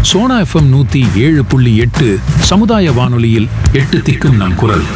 Sona FM நூத்தி ஏழு புள்ளி எட்டு சமுதாய வானொலியில் எட்டு திக்கும் நம் குரல்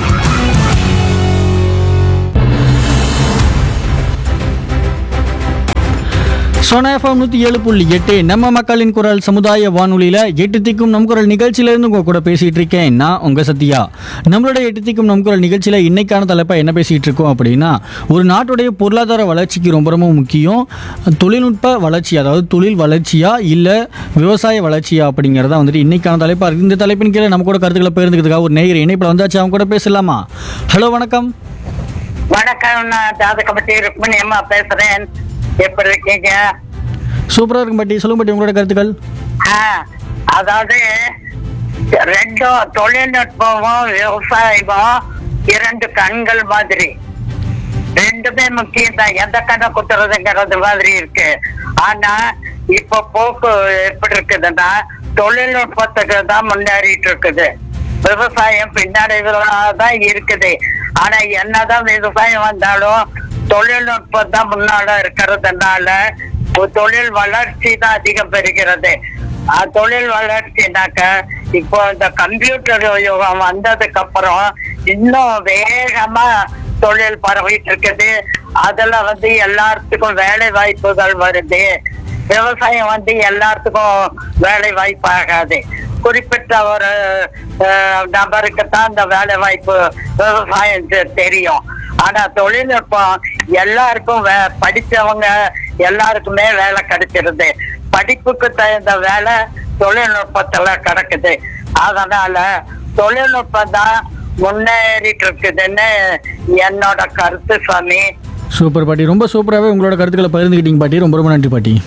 சோனா எஃப்எம் நூற்றி ஏழு புள்ளி எட்டு நம்ம மக்களின் குரல் சமுதாய வானொலியில் எட்டு திக்கும் நம் குரல் நிகழ்ச்சியிலேருந்து உங்கள் கூட பேசிகிட்டு இருக்கேன் நான் உங்கள் சத்யா நம்மளோட எட்டு திக்கும் நம் குரல் நிகழ்ச்சியில் இன்னைக்கான தலைப்பை என்ன பேசிகிட்டு இருக்கோம் அப்படின்னா ஒரு நாட்டுடைய பொருளாதார வளர்ச்சிக்கு ரொம்ப ரொம்ப முக்கியம் தொழில்நுட்ப வளர்ச்சி அதாவது தொழில் வளர்ச்சியா இல்லை விவசாய வளர்ச்சியா அப்படிங்கிறதா வந்துட்டு இன்னைக்கான தலைப்பாக இருக்குது இந்த தலைப்பின் கீழே நம்ம கூட கருத்துக்களை பகிர்ந்துக்கிறதுக்காக ஒரு நேயர் இணைப்பில் வந்தாச்சு அவங்க கூட பேசலாமா ஹலோ வணக்கம் வணக்கம் நான் ஜாதகப்பட்டி ருக்மணி அம்மா பேசுறேன் எப்படி இருக்கீங்க சூப்பராக இருக்கும் பாட்டி சொல்லுங்க பாட்டி உங்களோட கருத்துக்கள் ஆ, அதாவது ரெண்டும் தொழில்நுட்பமும் விவசாயமும் இரண்டு கண்கள் மாதிரி ரெண்டுமே முக்கியம் தான் எந்த கண்ணை குத்துறதுங்கிறது மாதிரி இருக்கு ஆனா இப்ப போக்கு எப்படி இருக்குதுன்னா தொழில்நுட்பத்துக்கு தான் முன்னேறிட்டு இருக்குது விவசாயம் பின்னாடி தான் இருக்குது ஆனா என்னதான் விவசாயம் வந்தாலும் தொழில்நுட்பம் தான் முன்னால இருக்கிறதுனால ஒரு தொழில் வளர்ச்சி தான் அதிகம் பெறுகிறது அஹ் தொழில் வளர்ச்சினாக்க இப்போ இந்த கம்ப்யூட்டர் யுகம் வந்ததுக்கு அப்புறம் இன்னும் வேகமா தொழில் பரவிட்டு இருக்குது அதுல வந்து எல்லாத்துக்கும் வேலை வாய்ப்புகள் வருது விவசாயம் வந்து எல்லாத்துக்கும் வேலை வாய்ப்பு ஆகாது குறிப்பிட்ட ஒரு அஹ், நபருக்கு தான் இந்த வேலை வாய்ப்பு விவசாயம் தெ- தெரியும் ஆனா தொழில்நுட்பம் எல்லாருக்கும் வே- படிச்சவங்க எல்லாருக்குமே வேலை கிடைச்சிருது படிப்புக்கு தகுந்த வேலை தொழில்நுட்பத்துல கிடக்குது அதனால தொழில்நுட்பம் தான் முன்னேறிட்டு இருக்குதுன்னு என்னோட கருத்து சாமி சூப்பர் பாட்டி ரொம்ப சூப்பராகவே உங்களோட கருத்துக்களை பகிர்ந்துக்கிட்டீங்க பாட்டி ரொம்ப ரொம்ப நன்றி பாட்டி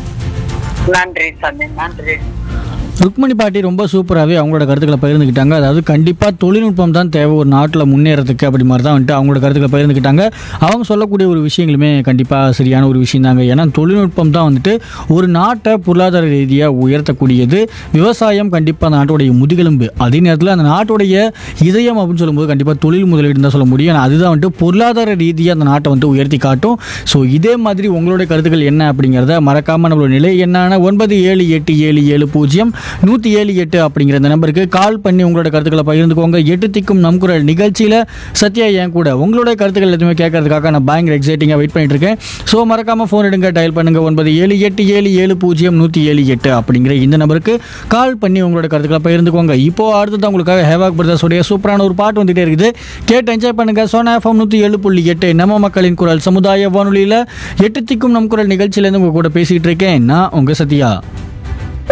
நன்றி சாமி நன்றி ருக்மணி பாட்டி ரொம்ப சூப்பராகவே அவங்களோட கருத்துக்களை பகிர்ந்துக்கிட்டாங்க அதாவது கண்டிப்பாக தொழில்நுட்பம் தான் தேவை ஒரு நாட்டில் முன்னேறதுக்கு அப்படி மாதிரி தான் வந்துட்டு அவங்களோட கருத்துக்களை பகிர்ந்துக்கிட்டாங்க அவங்க சொல்லக்கூடிய ஒரு விஷயங்களுமே கண்டிப்பாக சரியான ஒரு விஷயம் தாங்க ஏன்னா தொழில்நுட்பம் தான் வந்துட்டு ஒரு நாட்டை பொருளாதார ரீதியாக உயர்த்தக்கூடியது விவசாயம் கண்டிப்பாக அந்த நாட்டுடைய முதுகெலும்பு அதே நேரத்தில் அந்த நாட்டுடைய இதயம் அப்படின்னு சொல்லும்போது கண்டிப்பாக தொழில் முதலீடு தான் சொல்ல முடியும் ஏன்னா அதுதான் வந்துட்டு பொருளாதார ரீதியாக அந்த நாட்டை வந்து உயர்த்தி காட்டும் ஸோ இதே மாதிரி உங்களுடைய கருத்துக்கள் என்ன அப்படிங்கிறத மறக்காமல் நம்மளோட நிலை என்னன்னா ஒன்பது ஏழு எட்டு ஏழு ஏழு பூஜ்ஜியம் நூற்றி ஏழு எட்டு அப்படிங்கிற இந்த நம்பருக்கு கால் பண்ணி உங்களோட கருத்துக்களை பகிர்ந்துக்கோங்க எட்டு திக்கும் நம் குரல் நிகழ்ச்சியில் சத்யா என் கூட உங்களுடைய கருத்துக்கள் எதுவுமே கேட்கறதுக்காக நான் பயங்கர எக்ஸைட்டிங்காக வெயிட் பண்ணிட்டு இருக்கேன் ஸோ மறக்காமல் ஃபோன் எடுங்க டயல் பண்ணுங்க ஒன்பது ஏழு எட்டு ஏழு ஏழு பூஜ்ஜியம் நூற்றி ஏழு எட்டு அப்படிங்கிற இந்த நம்பருக்கு கால் பண்ணி உங்களோட கருத்துக்களை பகிர்ந்துக்கோங்க இப்போ அடுத்தது உங்களுக்காக ஹேவாக் பிரதர்ஸோடைய சூப்பரான ஒரு பாட்டு வந்துட்டே இருக்குது கேட்டு என்ஜாய் பண்ணுங்க சோனா எஃப்எம் நூற்றி ஏழு புள்ளி எட்டு நம்ம மக்களின் குரல் சமுதாய வானொலியில் எட்டு திக்கும் நம் குரல் நிகழ்ச்சியிலேருந்து உங்க கூட பேசிகிட்டு இருக்கேன் நான் உங்கள் சத்யா